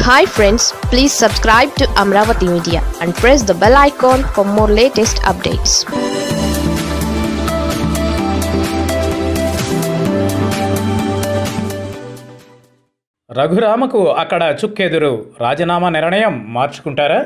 hi friends please subscribe to Amaravati media and press the bell icon for more latest updates రఘురామకు అక్కడ చుక్కెదురు రాజీనామా నిర్ణయం మార్చుకుంటారా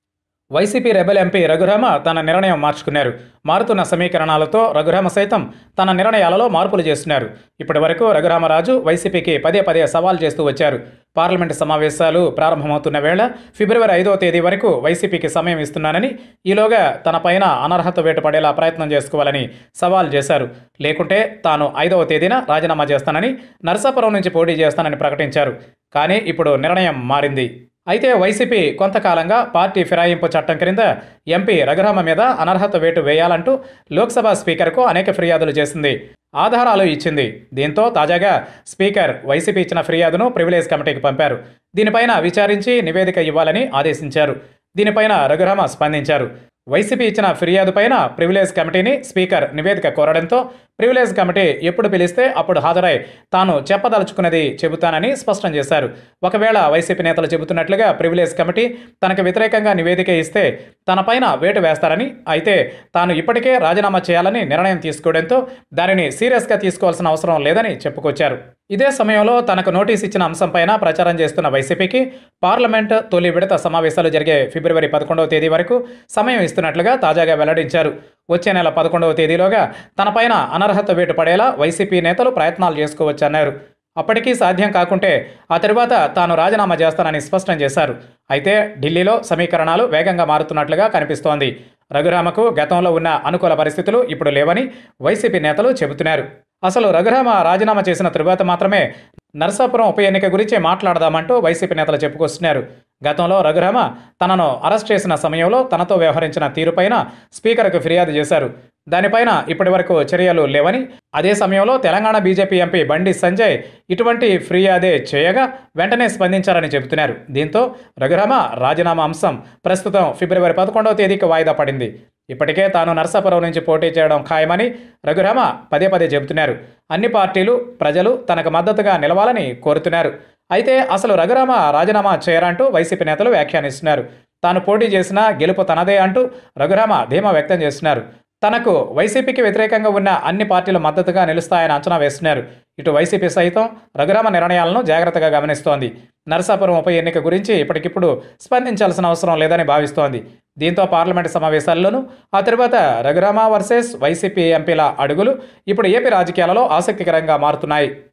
వైసీపీ రెబెల్ ఎంపీ రఘురామ తన నిర్ణయం మార్చుకున్నారు మారుతున్న సమీకరణాలతో రఘురామ సైతం తన నిర్ణయాలలో మార్పులు చేస్తున్నారు ఇప్పటి వరకు రఘురామరాజు వైసీపీకి పదే పదే సవాల్ చేస్తూ వచ్చారు పార్లమెంటు సమావేశాలు ప్రారంభమవుతున్న వేళ ఫిబ్రవరి ఐదవ తేదీ వరకు వైసీపీకి సమయం ఇస్తున్నానని ఈలోగా తన పైన అనర్హత వేటు పడేలా ప్రయత్నం చేసుకోవాలని సవాల్ చేశారు లేకుంటే తాను ఐదవ తేదీన రాజీనామా చేస్తానని నరసాపురం నుంచి పోటీ చేస్తానని ప్రకటించారు కానీ ఇప్పుడు నిర్ణయం మారింది అయితే వైసీపీ కొంతకాలంగా పార్టీ ఫిరాయింపు చట్టం క్రింద ఎంపీ రఘురామ మీద అనర్హత వేటు వేయాలంటూ లోక్సభ స్పీకర్కు అనేక ఫిర్యాదులు చేసింది ఆధారాలు ఇచ్చింది దీంతో తాజాగా స్పీకర్ వైసీపీ ఇచ్చిన ఫిర్యాదును ప్రివిలేజ్ కమిటీకి పంపారు దీనిపైన విచారించి నివేదిక ఇవ్వాలని ఆదేశించారు దీనిపైన రఘురామ స్పందించారు వైసీపీ ఇచ్చిన ఫిర్యాదుపైన ప్రివిలేజ్ కమిటీని స్పీకర్ నివేదిక కోరడంతో ప్రివిలేజ్ కమిటీ ఎప్పుడు పిలిస్తే అప్పుడు హాజరై తాను చెప్పదలుచుకున్నది చెబుతానని స్పష్టం చేశారు ఒకవేళ వైసీపీ నేతలు చెబుతున్నట్లుగా ప్రివిలేజ్ కమిటీ తనకు వ్యతిరేకంగా నివేదిక ఇస్తే తనపైన వేటు వేస్తారని అయితే తాను ఇప్పటికే రాజీనామా చేయాలని నిర్ణయం తీసుకోవడంతో దానిని సీరియస్గా తీసుకోవాల్సిన అవసరం లేదని చెప్పుకొచ్చారు ఇదే సమయంలో తనకు నోటీస్ ఇచ్చిన అంశంపైన ప్రచారం చేస్తున్న వైసీపీకి పార్లమెంట్ తొలి విడత సమావేశాలు జరిగే ఫిబ్రవరి పదకొండవ తేదీ వరకు సమయం ఇస్తున్నట్లుగా తాజాగా వెల్లడించారు వచ్చే నెల పదకొండవ తేదీలోగా తనపైన అనర్హత వేటు పడేలా వైసీపీ నేతలు ప్రయత్నాలు చేసుకోవచ్చన్నారు అప్పటికీ సాధ్యం కాకుంటే ఆ తరువాత తాను రాజీనామా చేస్తానని స్పష్టం చేశారు అయితే ఢిల్లీలో సమీకరణాలు వేగంగా మారుతున్నట్లుగా కనిపిస్తోంది రఘురామకు గతంలో ఉన్న అనుకూల పరిస్థితులు ఇప్పుడు లేవని వైసీపీ నేతలు చెబుతున్నారు అసలు రఘురామ రాజీనామా చేసిన తరువాత మాత్రమే నరసాపురం ఉప ఎన్నిక గురించి మాట్లాడదామంటూ వైసీపీ నేతలు చెప్పుకొస్తున్నారు గతంలో రఘురామ తనను అరెస్ట్ చేసిన సమయంలో తనతో వ్యవహరించిన తీరుపైన స్పీకర్కు ఫిర్యాదు చేశారు దానిపైన ఇప్పటి వరకు చర్యలు లేవని అదే సమయంలో తెలంగాణ బీజేపీ ఎంపీ బండి సంజయ్ ఇటువంటి ఫిర్యాదే చేయగా వెంటనే స్పందించారని చెబుతున్నారు దీంతో రఘురామ రాజీనామా అంశం ప్రస్తుతం ఫిబ్రవరి పదకొండవ తేదీకి వాయిదా పడింది ఇప్పటికే తాను నరసాపురం నుంచి పోటీ చేయడం ఖాయమని రఘురామ పదే పదే చెబుతున్నారు అన్ని పార్టీలు ప్రజలు తనకు మద్దతుగా నిలవాలని కోరుతున్నారు అయితే అసలు రఘురామ రాజీనామా చేయరంటూ వైసీపీ నేతలు వ్యాఖ్యానిస్తున్నారు తాను పోటీ చేసినా గెలుపు తనదే అంటూ రఘురామ ధీమా వ్యక్తం చేస్తున్నారు తనకు వైసీపీకి వ్యతిరేకంగా ఉన్న అన్ని పార్టీలు మద్దతుగా నిలుస్తాయని అంచనా వేస్తున్నారు ఇటు వైసీపీ సైతం రఘురామ నిర్ణయాలను జాగ్రత్తగా గమనిస్తోంది నరసాపురం ఉప ఎన్నిక గురించి ఇప్పటికిప్పుడు స్పందించాల్సిన అవసరం లేదని భావిస్తోంది దీంతో పార్లమెంటు సమావేశాల్లోనూ ఆ తర్వాత రఘురామ వర్సెస్ వైసీపీ ఎంపీల అడుగులు ఇప్పుడు ఏపీ రాజకీయాలలో ఆసక్తికరంగా మారుతున్నాయి